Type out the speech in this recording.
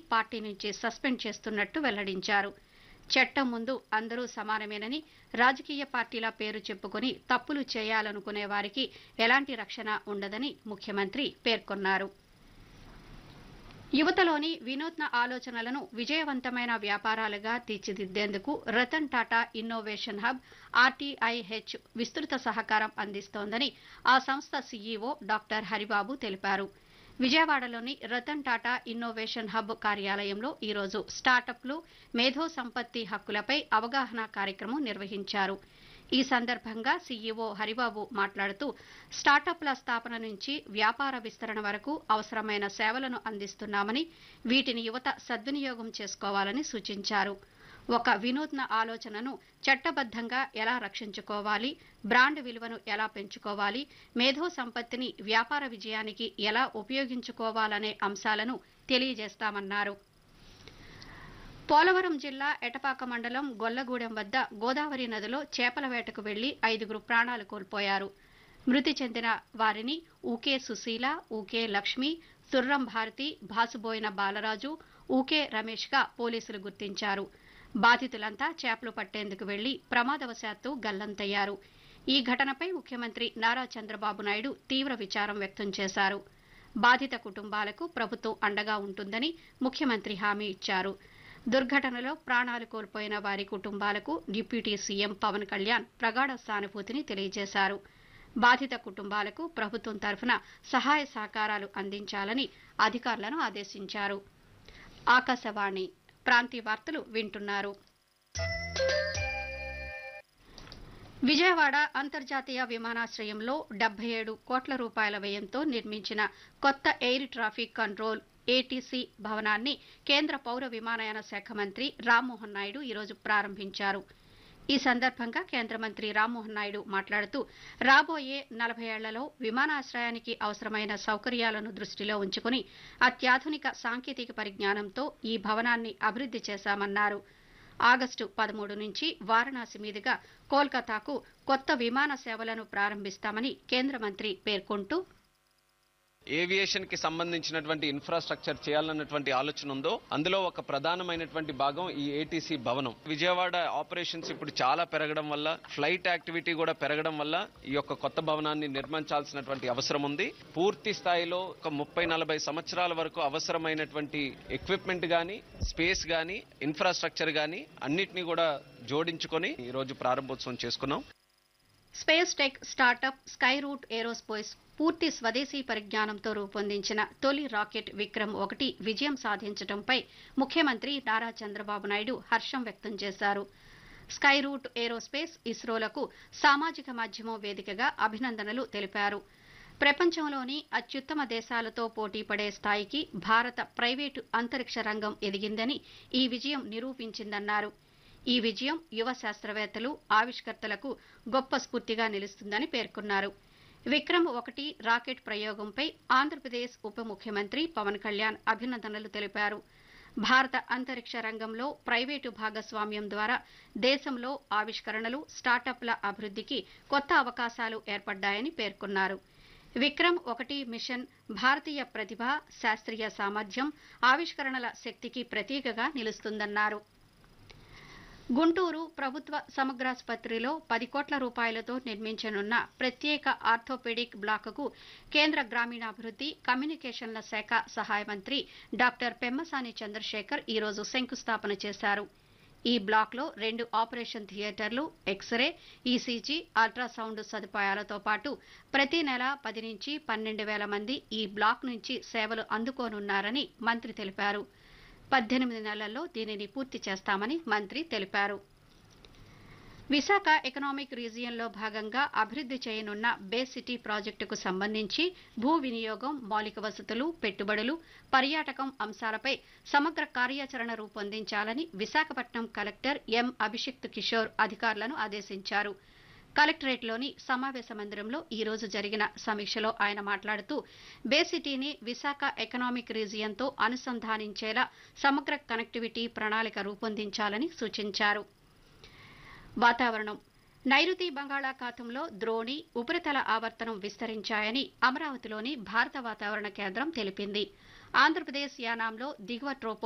party నుంచి suspend చేస్తున్నట్టు వెల్లడించారు చట్టం ముందు అందరూ సమానమేనని రాజకీయ పార్టీల పేరు చెప్పుకొని తప్పులు చేయాలనుకునే వారికి ఎలాంటి రక్షణ ఉండదని ముఖ్యమంత్రి పేర్కొన్నారు యువతలోని వినూత్న ఆలోచనలను విజయవంతమైన వ్యాపారాలుగా తీర్చిదిద్దేందుకు Ratan Tata innovation hub RTIH విస్తృత సహకారం అందిస్తోందని ఆ సంస్థ సీఈఓ డాక్టర్ హరిబాబు తెలిపారు విజయవాడలోని రతన్ టాటా ఇన్నోవేషన్ హబ్ కార్యాలయంలో ఈరోజు స్టార్టప్లు మేధో సంపత్తి హక్కులపై అవగాహన కార్యక్రమం నిర్వహించారు ఈ సందర్భంగా సీఈఓ హరిబాబు మాట్లాడుతూ స్టార్టప్ల స్థాపన నుంచి వ్యాపార విస్తరణ వరకు అవసరమైన సేవలను అందిస్తున్నామని వీటిని యువత సద్వినియోగం చేసుకోవాలని సూచించారు ఒక వినూత్న ఆలోచనను చట్టబద్ధంగా ఎలా రక్షించుకోవాలి బ్రాండ్ విలువను ఎలా పెంచుకోవాలి మేధో సంపత్తిని వ్యాపార విజయానికి ఎలా ఉపయోగించుకోవాలనే అంశాలను తెలియజేస్తామన్నారు పోలవరం జిల్లా ఎటపాక మండలం గొల్లగూడెం వద్ద గోదావరి నదిలో చేపల వేటకు వెళ్లి ఐదుగురు ప్రాణాలు కోల్పోయారు మృతి చెందిన వారిని ఊకే సుశీల ఊకే లక్ష్మి సుర్రం భారతి భాసుబోయిన బాలరాజు ఊకే రమేష్గా పోలీసులు గుర్తించారు బాధితులంతా చేపలు పట్టేందుకు వెళ్లి ప్రమాదవశాత్తు గల్లంతయ్యారు ఈ ఘటనపై ముఖ్యమంత్రి నారా చంద్రబాబు నాయుడు తీవ్ర విచారం వ్యక్తం చేశారు బాధిత కుటుంబాలకు ప్రభుత్వం అండగా ఉంటుందని ముఖ్యమంత్రి హామీ ఇచ్చారు దుర్ఘటనలో ప్రాణాలు కోల్పోయిన వారి కుటుంబాలకు డిప్యూటీ సీఎం పవన్ కళ్యాణ్ ప్రగాఢ సానుభూతిని తెలియజేశారు బాధిత కుటుంబాలకు ప్రభుత్వం తరఫున సహాయ సహకారాలు అందించాలని అధికారులను ఆదేశించారు ఆకాశవాణి ప్రాంతీయ వార్తలు వింటున్నారు విజయవాడ అంతర్జాతీయ విమానాశ్రయంలో డెబ్బై ఏడు కోట్ల రూపాయల వ్యయంతో నిర్మించిన కొత్త ఎయిర్ ట్రాఫిక్ కంట్రోల్ ఏటీసీ భవనాన్ని కేంద్ర పౌర విమానయాన శాఖ మంత్రి రామ్మోహన్ నాయుడు ఈరోజు ప్రారంభించారు ఈ సందర్భంగా కేంద్ర మంత్రి రామ్మోహన్ నాయుడు మాట్లాడుతూ రాబోయే నలభై ఏళ్లలో విమానాశ్రయానికి అవసరమైన సౌకర్యాలను దృష్టిలో ఉంచుకుని అత్యాధునిక సాంకేతిక పరిజ్ఞానంతో ఈ భవనాన్ని అభివృద్ది చేశామన్నారు ఆగస్టు పదమూడు నుంచి వారణాసి మీదుగా కోల్కతాకు కొత్త విమాన సేవలను ప్రారంభిస్తామని కేంద్ర మంత్రి పేర్కొంటూ ఏవియేషన్ కి సంబంధించినటువంటి ఇన్ఫ్రాస్ట్రక్చర్ చేయాలన్నటువంటి ఆలోచన ఉందో అందులో ఒక ప్రధానమైనటువంటి భాగం ఈ ఏటీసీ భవనం విజయవాడ ఆపరేషన్స్ ఇప్పుడు చాలా పెరగడం వల్ల ఫ్లైట్ యాక్టివిటీ కూడా పెరగడం వల్ల ఈ యొక్క కొత్త భవనాన్ని నిర్మించాల్సినటువంటి అవసరం ఉంది పూర్తి స్థాయిలో ఒక ముప్పై నలభై సంవత్సరాల వరకు అవసరమైనటువంటి ఎక్విప్మెంట్ గాని స్పేస్ గాని ఇన్ఫ్రాస్ట్రక్చర్ గాని అన్నిటినీ కూడా జోడించుకొని ఈ రోజు ప్రారంభోత్సవం చేసుకున్నాం space tech startup Skyroot aerospace పూర్తి స్వదేశీ పరిజ్ఞానంతో రూపొందించిన తొలి రాకెట్ విక్రమ్ ఒకటి విజయం సాధించడంపై ముఖ్యమంత్రి నారా చంద్రబాబు నాయుడు హర్షం వ్యక్తం చేశారు స్కై రూట్ ఏరోస్పేస్ ఇస్రోలకు సామాజిక మాధ్యమం వేదికగా అభినందనలు తెలిపారు ప్రపంచంలోని అత్యుత్తమ దేశాలతో పోటీ పడే స్థాయికి భారత ప్రైవేటు అంతరిక్ష రంగం ఎదిగిందని ఈ విజయం నిరూపించిందన్నారు ఈ విజయం యువ శాస్త్రవేత్తలు ఆవిష్కర్తలకు గొప్ప స్ఫూర్తిగా నిలుస్తుందని పేర్కొన్నారు విక్రమ్ ఒకటి రాకెట్ ప్రయోగంపై ఆంధ్రప్రదేశ్ ఉప ముఖ్యమంత్రి పవన్ కళ్యాణ్ అభినందనలు తెలిపారు భారత అంతరిక్ష రంగంలో ప్రైవేటు భాగస్వామ్యం ద్వారా దేశంలో ఆవిష్కరణలు స్టార్టప్ల అభివృద్ధికి కొత్త అవకాశాలు ఏర్పడ్డాయని పేర్కొన్నారు విక్రమ్ ఒకటి మిషన్ భారతీయ ప్రతిభ శాస్త్రీయ సామర్థ్యం ఆవిష్కరణల శక్తికి ప్రతీకగా నిలుస్తుందన్నారు గుంటూరు ప్రభుత్వ సమగ్రాసుపత్రిలో పది కోట్ల రూపాయలతో నిర్మించనున్న ప్రత్యేక ఆర్థోపెడిక్ బ్లాకుకు కేంద్ర గ్రామీణాభివృద్ది కమ్యూనికేషన్ల శాఖ సహాయ మంత్రి డాక్టర్ పెమ్మసాని చంద్రశేఖర్ ఈరోజు శంకుస్థాపన చేశారు ఈ బ్లాక్లో రెండు ఆపరేషన్ థియేటర్లు ఎక్స్రే ఈసీజీ అల్ట్రాసౌండ్ సదుపాయాలతో పాటు ప్రతి నెల పది నుంచి పన్నెండు వేల మంది ఈ బ్లాక్ నుంచి సేవలు అందుకోనున్నారని మంత్రి తెలిపారు పద్దెనిమిది నెలల్లో దీనిని పూర్తి చేస్తామని మంత్రి తెలిపారు విశాఖ ఎకనామిక్ రీజియన్లో భాగంగా అభివృద్ది చేయనున్న బే సిటీ ప్రాజెక్టుకు సంబంధించి భూ వినియోగం మౌలిక వసతులు పెట్టుబడులు పర్యాటకం అంశాలపై సమగ్ర కార్యాచరణ రూపొందించాలని విశాఖపట్నం కలెక్టర్ ఎం అభిషిక్త్ కిషోర్ అధికారులను ఆదేశించారు కలెక్టరేట్లోని సమావేశ మందిరంలో ఈ రోజు జరిగిన సమీక్షలో ఆయన మాట్లాడుతూ బే సిటీని విశాఖ ఎకనామిక్ రీజియన్తో అనుసంధానించేలా సమగ్ర కనెక్టివిటీ ప్రణాళిక రూపొందించాలని సూచించారు వాతావరణం నైరుతి బంగాళాఖాతంలో ద్రోణి ఉపరితల ఆవర్తనం విస్తరించాయని అమరావతిలోని భారత వాతావరణ కేంద్రం తెలిపింది ఆంధ్రప్రదేశ్ యానాంలో దిగువ ట్రోపో